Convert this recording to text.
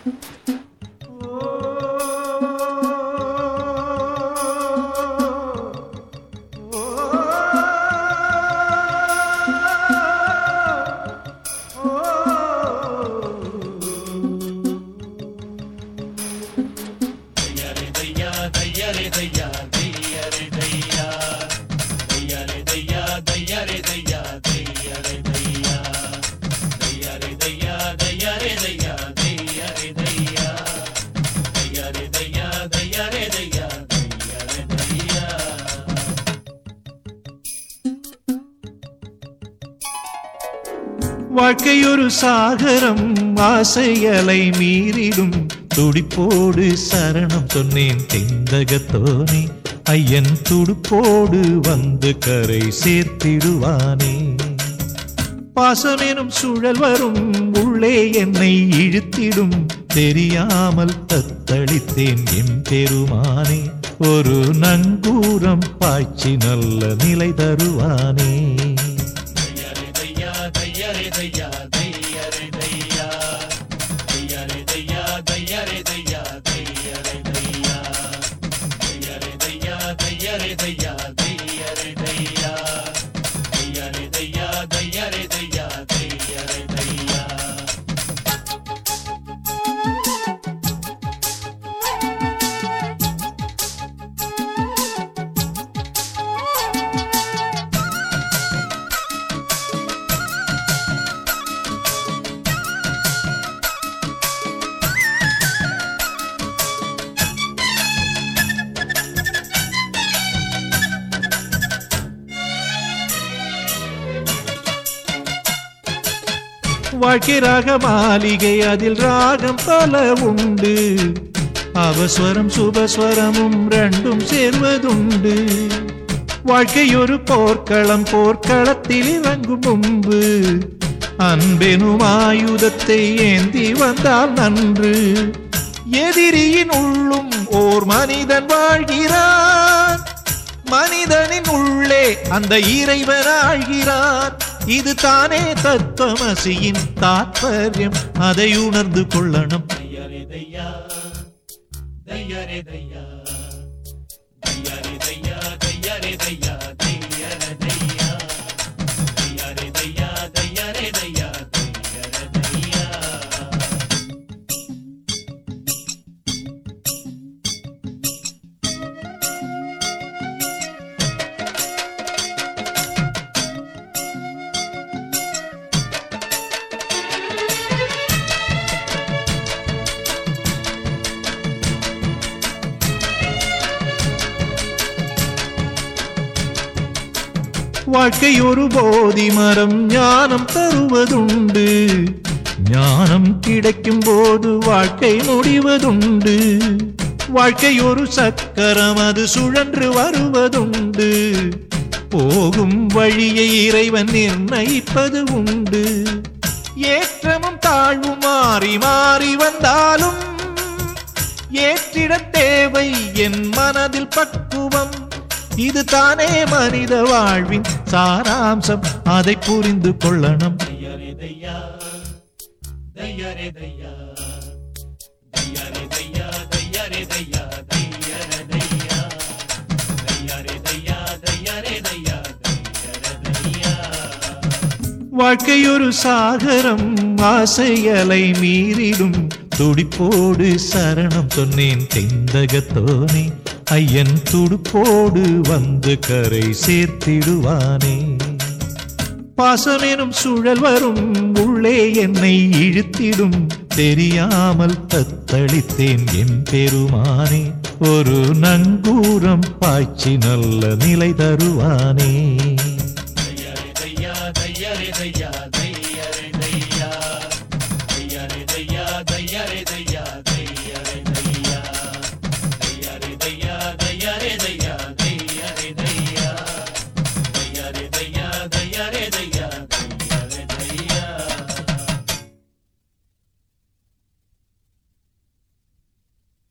வாழ்க்கையொரு சாகரம் ஆசையலை மீறிடும் துடிப்போடு சரணம் சொன்னேன் தெந்தகத்தோனே ஐயன் துடுப்போடு வந்து கரை சேர்த்திடுவானே பாசமெனும் சுழல் வரும் உள்ளே என்னை இழுத்திடும் தெரியாமல் தத்தளித்தேன் என் பெருமானே ஒரு நங்கூரம் பாய்ச்சி நல்ல நிலை தருவானே வாழ்க்கை ராக மாளிகை அதில் ராகம் பல உண்டு அவஸ்வரம் சுபஸ்வரமும் ரெண்டும் சேர்வதுண்டு வாழ்க்கை ஒரு போர்க்களம் போர்க்களத்தில் இறங்கும் முன்பு அன்பெனும் ஆயுதத்தை ஏந்தி வந்தால் நன்று எதிரியின் உள்ளும் ஓர் மனிதன் வாழ்கிறான் மனிதனின் உள்ளே அந்த இறைவன் ஆழ்கிறான் இது தானே தத்துவமசியின் தாத்பரியம் அதை உணர்ந்து கொள்ளணும் வாழ்க்கை ஒரு போதி மரம் ஞானம் தருவதுண்டு ஞானம் கிடைக்கும் போது வாழ்க்கை முடிவதுண்டு வாழ்க்கை ஒரு சக்கரம் அது சுழன்று வருவதுண்டு போகும் வழியை இறைவன் நிர்ணயிப்பது உண்டு ஏற்றமும் தாழ்வும் மாறி மாறி வந்தாலும் ஏற்றிட தேவை என் மனதில் பக்குவம் இது தானே மனித வாழ்வின் சாராம்சம் அதை புரிந்து கொள்ளணும் வாழ்க்கை ஒரு சாகரம் ஆசையலை மீறிடும் துடிப்போடு சரணம் சொன்னேன் தெந்தகத்தோனே ஐயன் துடுப்போடு வந்து கரை சேர்த்திடுவானே பாசமெனும் சுழல் வரும் உள்ளே என்னை இழுத்திடும் தெரியாமல் தத்தளித்தேன் என் பெருமானே ஒரு நங்கூரம் பாய்ச்சி நல்ல நிலை தருவானே தையா தையா தையா